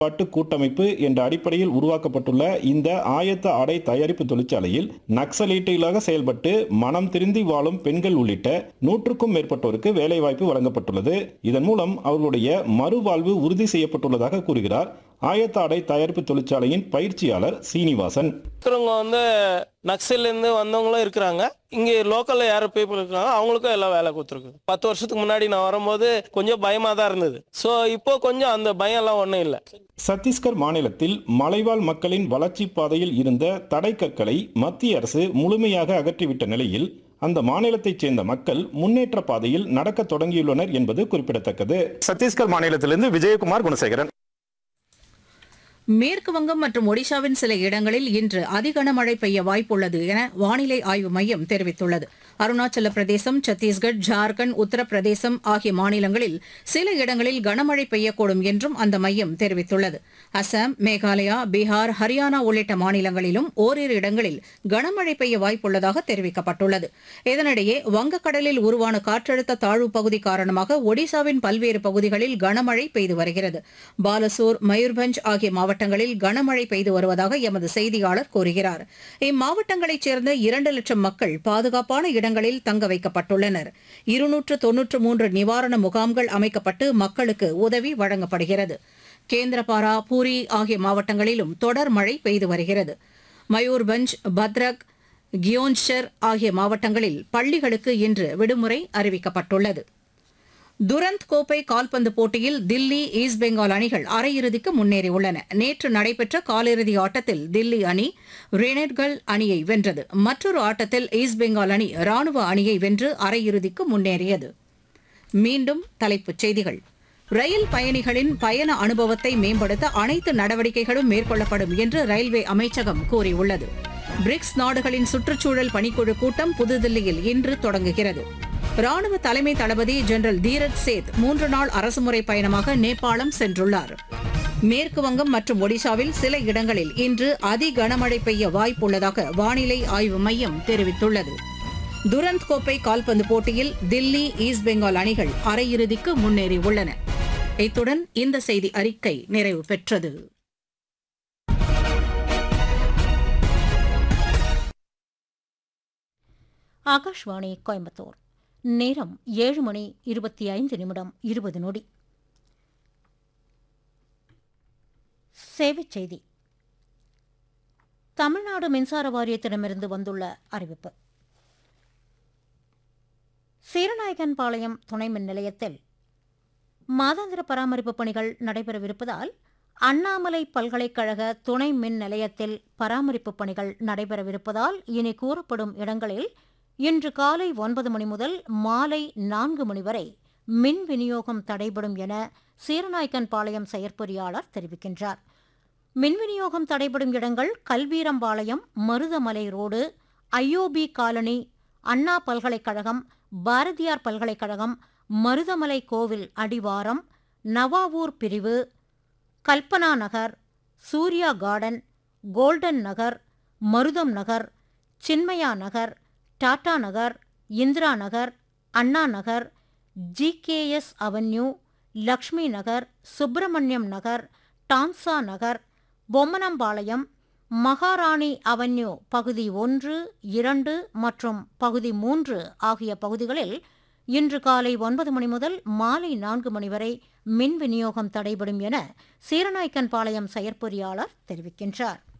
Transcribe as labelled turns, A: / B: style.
A: கட்டுப்பாட்டு கூட்டமைப்பு என்ற அடிப்படையில் உருவாக்கப்பட்டுள்ள இந்த ஆயத்த ஆடை தயாரிப்பு தொழிற்சாலையில் நக்சலைட்டுகளாக செயல்பட்டு மனம் திருந்தி வாழும் பெண்கள் உள்ளிட்ட நூற்றுக்கும் மேற்பட்டோருக்கு வேலைவாய்ப்பு வழங்கப்பட்டுள்ளது இதன் மூலம் அவர்களுடைய மறுவாழ்வு உறுதி செய்யப்பட்டுள்ளதாக கூறுகிறார் ஆயத்த ஆடை தயாரிப்பு தொழிற்சாலையின் பயிற்சியாளர் சீனிவாசன்
B: இருக்கிறவங்க வந்து நக்சல்லேருந்து வந்தவங்களும் இருக்கிறாங்க இங்கே லோக்கலில் யார் பீப்புள் இருக்கிறாங்க அவங்களுக்கும் எல்லாம் வேலை கொடுத்துருக்கு பத்து வருஷத்துக்கு முன்னாடி நான் வரும்போது கொஞ்சம் பயமாக தான் இருந்தது ஸோ இப்போ கொஞ்சம் அந்த பயம்லாம் ஒன்றும் இல்லை
A: சத்தீஸ்கர் மாநிலத்தில் மலைவாழ் மக்களின் வளர்ச்சி பாதையில் இருந்த தடைக்கற்களை மத்திய அரசு முழுமையாக அகற்றிவிட்ட நிலையில் அந்த மாநிலத்தைச் சேர்ந்த மக்கள் முன்னேற்ற பாதையில் நடக்க தொடங்கியுள்ளனர் என்பது குறிப்பிடத்தக்கது சத்தீஸ்கர் மாநிலத்திலிருந்து விஜயகுமார் குணசேகரன்
C: மேற்கு வங்கம் மற்றும் ஒடிஷாவின் சில இடங்களில் இன்று அதிகனமழை பெய்ய வாய்ப்புள்ளது என வானிலை ஆய்வு மையம் தெரிவித்துள்ளது அருணாச்சல பிரதேசம் சத்தீஸ்கர் ஜார்க்கண்ட் உத்தரப்பிரதேசம் ஆகிய மாநிலங்களில் சில இடங்களில் கனமழை பெய்யக்கூடும் என்றும் அந்த மையம் தெரிவித்துள்ளது அசாம் மேகாலயா பீகார் ஹரியானா உள்ளிட்ட மாநிலங்களிலும் ஓரிரு இடங்களில் கனமழை பெய்ய வாய்ப்புள்ளதாக தெரிவிக்கப்பட்டுள்ளது இதனிடையே வங்கக்கடலில் உருவான காற்றழுத்த தாழ்வு பகுதி காரணமாக ஒடிஷாவின் பல்வேறு பகுதிகளில் கனமழை பெய்து வருகிறது பாலசோர் மயூர்பஞ்ச் ஆகிய மாவட்டங்களில் கனமழை பெய்து வருவதாக எமது செய்தியாளர் கூறுகிறார் இம்மாவட்டங்களைச் சேர்ந்த இரண்டு லட்சம் மக்கள் பாதுகாப்பான இடங்களில் தங்க வைக்கப்பட்டுள்ளனர் இருநூற்று தொன்னூற்று மூன்று நிவாரண முகாம்கள் அமைக்கப்பட்டு மக்களுக்கு உதவி வழங்கப்படுகிறது கேந்திரபாரா பூரி ஆகிய மாவட்டங்களிலும் தொடர் மழை பெய்து வருகிறது மயூர்பஞ்ச் பத்ரக் கியோன்ஷர் ஆகிய மாவட்டங்களில் பள்ளிகளுக்கு இன்று விடுமுறை அறிவிக்கப்பட்டுள்ளது துரந்த் கோப்பை கால்பந்து போட்டியில் தில்லி ஈஸ்ட் பெங்கால் அணிகள் அரையிறுதிக்கு முன்னேறியுள்ளன நேற்று நடைபெற்ற காலிறுதி ஆட்டத்தில் தில்லி அணி ரெனட்கள் அணியை வென்றது மற்றொரு ஆட்டத்தில் ஈஸ்ட் பெங்கால் அணி ராணுவ அணியை வென்று அரையிறுதிக்கு முன்னேறியது மீண்டும் தலைப்புச் செய்திகள் ரயில் பயணிகளின் பயண அனுபவத்தை மேம்படுத்த அனைத்து நடவடிக்கைகளும் மேற்கொள்ளப்படும் என்று ரயில்வே அமைச்சகம் கூறியுள்ளது பிரிக்ஸ் நாடுகளின் சுற்றுச்சூழல் பணிக்குழு கூட்டம் புதுதில்லியில் இன்று தொடங்குகிறது ராணுவ தலைமை தளபதி ஜெனரல் தீரஜ் சேத் மூன்று நாள் அரசுமுறை பயணமாக நேபாளம் சென்றுள்ளார் மேற்கு வங்கம் மற்றும் ஒடிஷாவில் சில இடங்களில் இன்று அதி கனமழை பெய்ய வாய்ப்புள்ளதாக வானிலை ஆய்வு மையம் தெரிவித்துள்ளது துரந்த் கோப்பை கால்பந்து போட்டியில் தில்லி ஈஸ்ட் பெங்கால் அணிகள் அரையிறுதிக்கு முன்னேறியுள்ளன இத்துடன் இந்த செய்தி அறிக்கை நிறைவு பெற்றது
D: ஆகாஷ்வாணி கோயம்புத்தூர் நேரம் ஏழு மணி இருபத்தி ஐந்து நிமிடம் இருபது நொடி சேவைச் செய்தி தமிழ்நாடு மின்சார வாரியத்திடமிருந்து வந்துள்ள அறிவிப்பு சீரநாயகன்பாளையம் துணை மின் நிலையத்தில் மாதாந்திர பராமரிப்பு பணிகள் நடைபெறவிருப்பதால் அண்ணாமலை பல்கலைக்கழக துணை மின் நிலையத்தில் பராமரிப்பு பணிகள் நடைபெறவிருப்பதால் இனி கூறப்படும் இடங்களில் இன்று காலை ஒன்பது மணி முதல் மாலை நான்கு மணி வரை மின் விநியோகம் தடைபடும் என சீரநாயக்கன்பாளையம் செயற்பொறியாளர் தெரிவிக்கின்றார் மின் விநியோகம் தடைபடும் இடங்கள் Kalveerampalayam Maruthamalai road IOB colony Anna பல்கலைக்கழகம் பாரதியார் பல்கலைக்கழகம் மருதமலை கோவில் அடிவாரம் நவாவூர் பிரிவு Kalpana Nagar Surya garden golden Nagar Marutham Nagar Chinmaya Nagar Tata Nagar Indira Nagar Anna Nagar GKS avenue Lakshmi Nagar Subramaniam Nagar Tansa Nagar Bommanampalayam Maharani avenue பகுதி ஒன்று இரண்டு மற்றும் பகுதி மூன்று ஆகிய பகுதிகளில் இன்று காலை ஒன்பது மணி முதல் மாலை நான்கு மணி வரை மின் விநியோகம் தடைபடும் என சீரநாய்க்கன்பாளையம் செயற்பொறியாளர் தெரிவிக்கின்றார்